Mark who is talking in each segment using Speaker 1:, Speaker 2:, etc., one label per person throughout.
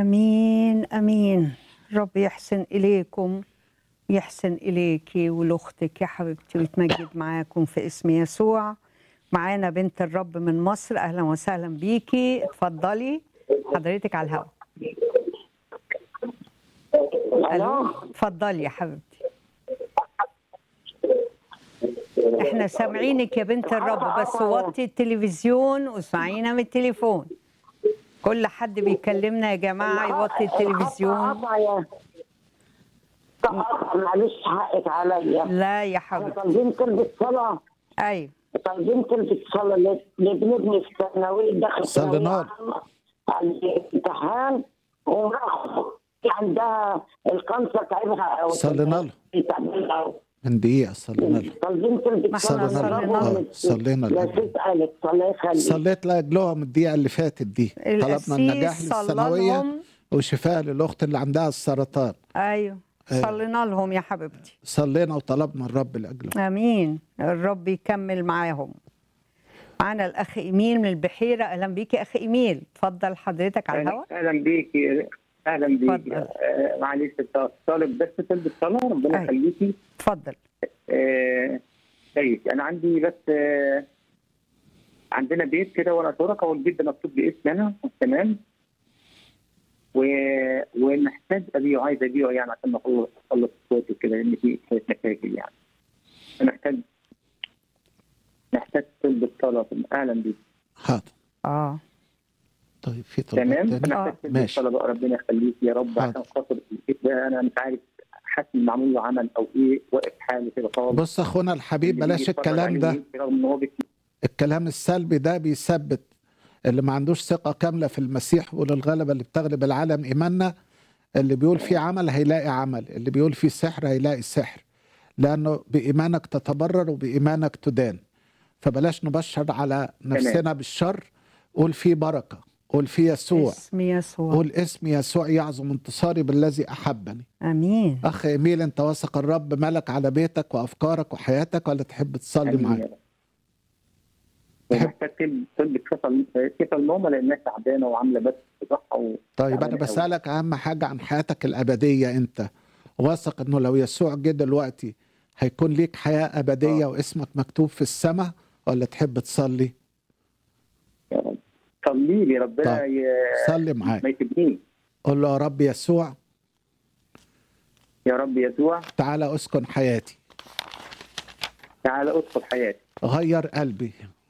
Speaker 1: امين امين رب يحسن اليكم يحسن اليكي ولاختك يا حبيبتي ويتمجد معاكم في اسم يسوع معانا بنت الرب من مصر اهلا وسهلا بيكي اتفضلي حضرتك على الهواء الو اتفضلي يا حبيبتي احنا سامعينك يا بنت الرب بس وطي التلفزيون واسمعينا من التليفون كل حد بيكلمنا يا جماعه يوطي التلفزيون
Speaker 2: قطع يا قطع، معلش حقك عليا
Speaker 1: لا يا حبيبتي
Speaker 2: طالبين تلبس صلاة
Speaker 1: ايوه
Speaker 2: طالبين تلبس صلاة ل- لابنتي في الثانوية دخل
Speaker 3: صلي
Speaker 2: ثانوية
Speaker 3: نار.
Speaker 2: عامة على الامتحان وراح عندها الكانسر تعبها
Speaker 3: صلي نار.
Speaker 2: تعبها
Speaker 3: من دقيقة صلينا له
Speaker 2: طالبين تلبس
Speaker 1: صلينا
Speaker 2: صلاة
Speaker 1: له.
Speaker 2: صلاة
Speaker 3: آه، صلينا له.
Speaker 2: يا ست قالت الله يخليك
Speaker 3: صليت لأجلهم الدقيقة اللي فاتت دي طلبنا
Speaker 1: القسيس
Speaker 3: النجاح
Speaker 1: صلى
Speaker 3: للثانوية
Speaker 1: لهم.
Speaker 3: وشفاء للأخت اللي عندها السرطان
Speaker 1: ايوه
Speaker 3: أيوة.
Speaker 1: صلينا لهم يا حبيبتي
Speaker 3: صلينا وطلبنا الرب لأجلهم
Speaker 1: امين الرب يكمل معاهم معانا الاخ ايميل من البحيره اهلا بيكي اخ ايميل اتفضل حضرتك على الهواء
Speaker 4: اهلا بيكي اهلا بيكي
Speaker 1: اتفضل.
Speaker 4: آه، معلش انت طالب بس تلبس صلاه ربنا
Speaker 1: أيوة.
Speaker 4: يخليكي
Speaker 1: اتفضل
Speaker 4: آه، كويس انا عندي بس آه، عندنا بيت كده ورا تركه والبيت ده مكتوب باسمي انا تمام و... ومحتاج ابيعه عايز ابيعه يعني عشان اخلص اخلص اخواتي وكده لان في شويه مشاكل يعني محتاج محتاج تلبس صلاه اهلا بيك
Speaker 3: حاضر
Speaker 1: اه
Speaker 3: طيب في طلبات
Speaker 4: تمام
Speaker 3: تاني
Speaker 4: انا
Speaker 1: آه.
Speaker 4: محتاج تلبس
Speaker 3: ماشي.
Speaker 4: صلاه بقى ربنا يخليك يا رب
Speaker 3: حاضر.
Speaker 4: عشان خاطر البيت ده انا مش عارف حاسس ان معمول له عمل او ايه واقف حالي كده خالص
Speaker 3: بص أخونا الحبيب
Speaker 4: اللي
Speaker 3: بلاش
Speaker 4: بيجي يتفرج
Speaker 3: الكلام
Speaker 4: عليه
Speaker 3: ده
Speaker 4: ويمشي رغم ان هو بيت-
Speaker 3: الكلام السلبي ده بيثبت اللي ما عندوش ثقة كاملة في المسيح وللغلبة اللي بتغلب العالم إيماننا اللي بيقول فيه عمل هيلاقي عمل اللي بيقول فيه سحر هيلاقي سحر لأنه بإيمانك تتبرر وبإيمانك تدان فبلاش نبشر على نفسنا بالشر قول فيه بركة قول فيه يسوع
Speaker 1: اسم يسوع
Speaker 3: قول اسم يسوع يعظم انتصاري بالذي أحبني
Speaker 1: امين
Speaker 3: أخ إيميل أنت واثق الرب ملك على بيتك وأفكارك وحياتك ولا تحب تصلي
Speaker 4: آمين
Speaker 3: معاه
Speaker 4: يا رب. ومحتاج تل- تلبس كفل كفل ماما لانها تعبانه وعامله بس صحه و...
Speaker 3: طيب انا
Speaker 4: تعبانة أوي.
Speaker 3: بسالك اهم حاجه عن حياتك الابديه انت واثق انه لو يسوع جه دلوقتي هيكون ليك حياه ابديه
Speaker 4: آه.
Speaker 3: واسمك مكتوب في السماء ولا تحب تصلي
Speaker 4: يا رب صلي لي ربنا
Speaker 3: طيب.
Speaker 4: ي...
Speaker 3: صلي معايا
Speaker 4: ما يسيبنيش
Speaker 3: قول له يا رب يسوع
Speaker 4: يا رب يسوع
Speaker 3: تعالى اسكن حياتي
Speaker 4: تعالى ادخل حياتي
Speaker 3: غير قلبي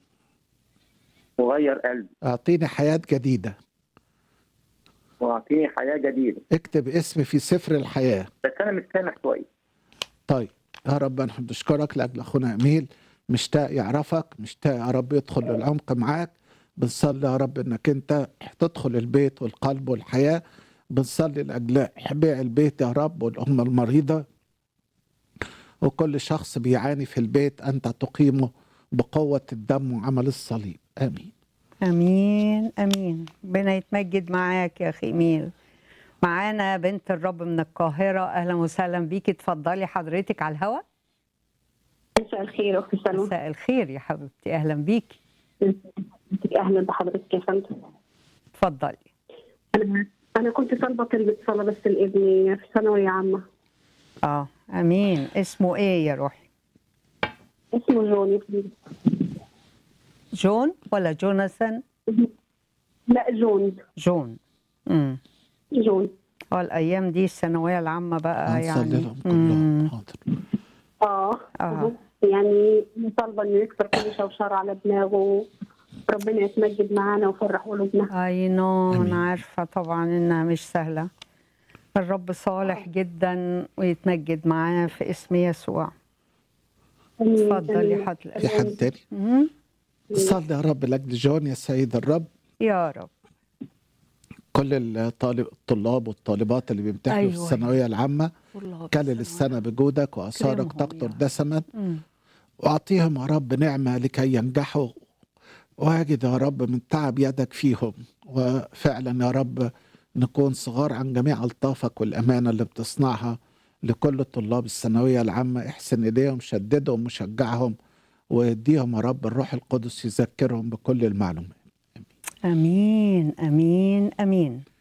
Speaker 4: وغير قلبي
Speaker 3: اعطيني حياه جديده
Speaker 4: واعطيني حياه جديده
Speaker 3: اكتب اسمي في سفر الحياه
Speaker 4: بس انا مش سامح كويس
Speaker 3: طيب يا رب انا بنشكرك لاجل اخونا اميل مشتاق يعرفك مشتاق يا رب يدخل للعمق معاك بنصلي يا رب انك انت تدخل البيت والقلب والحياه بنصلي لاجل بيع البيت يا رب والام المريضه وكل شخص بيعاني في البيت انت تقيمه بقوه الدم وعمل الصليب امين
Speaker 1: امين امين ربنا يتمجد معاك يا اخي ايميل معانا بنت الرب من القاهره اهلا وسهلا بيكي اتفضلي حضرتك على الهواء
Speaker 5: مساء الخير اختي سلمى
Speaker 1: مساء الخير يا حبيبتي اهلا بيكي
Speaker 5: اهلا بحضرتك يا فندم
Speaker 1: اتفضلي
Speaker 5: انا انا كنت طالبه طلبة صلاه بس لابني في ثانويه عامه
Speaker 1: اه امين اسمه ايه يا روحي
Speaker 5: اسمه جوني
Speaker 1: جون ولا جوناثان
Speaker 5: لا جون
Speaker 1: جون امم
Speaker 5: جون
Speaker 1: اه الايام دي الثانويه العامه بقى
Speaker 3: هنصلي
Speaker 1: يعني
Speaker 3: لهم كلهم
Speaker 1: مم.
Speaker 3: حاضر
Speaker 5: اه
Speaker 1: آه.
Speaker 5: يعني طالبه انه يكسر كل شوشره على دماغه ربنا يتمجد معانا ويفرح قلوبنا
Speaker 1: اي نو
Speaker 3: أمين.
Speaker 1: انا عارفه طبعا انها مش سهله الرب صالح جدا ويتمجد معاه في اسم يسوع
Speaker 5: آمين.
Speaker 1: اتفضلي
Speaker 5: آمين.
Speaker 1: حضرتك
Speaker 3: في حد تاني
Speaker 1: مم.
Speaker 3: صلي يا رب لاجل جون يا سيد الرب
Speaker 1: يا رب
Speaker 3: كل الطالب الطلاب والطالبات اللي بيمتحنوا
Speaker 1: أيوة.
Speaker 3: في الثانويه العامه
Speaker 1: والله
Speaker 3: كلل
Speaker 1: بالسلامة.
Speaker 3: السنه بجودك واثارك
Speaker 1: اكرمهم
Speaker 3: تقطر
Speaker 1: يا رب.
Speaker 3: دسما
Speaker 1: مم.
Speaker 3: واعطيهم يا رب نعمه لكي ينجحوا واجد يا رب من تعب يدك فيهم وفعلا يا رب نكون صغار عن جميع الطافك والامانه اللي بتصنعها لكل الطلاب الثانويه العامه احسن اليهم شددهم وشجعهم واديهم يا رب الروح القدس يذكرهم بكل المعلومات
Speaker 1: امين امين امين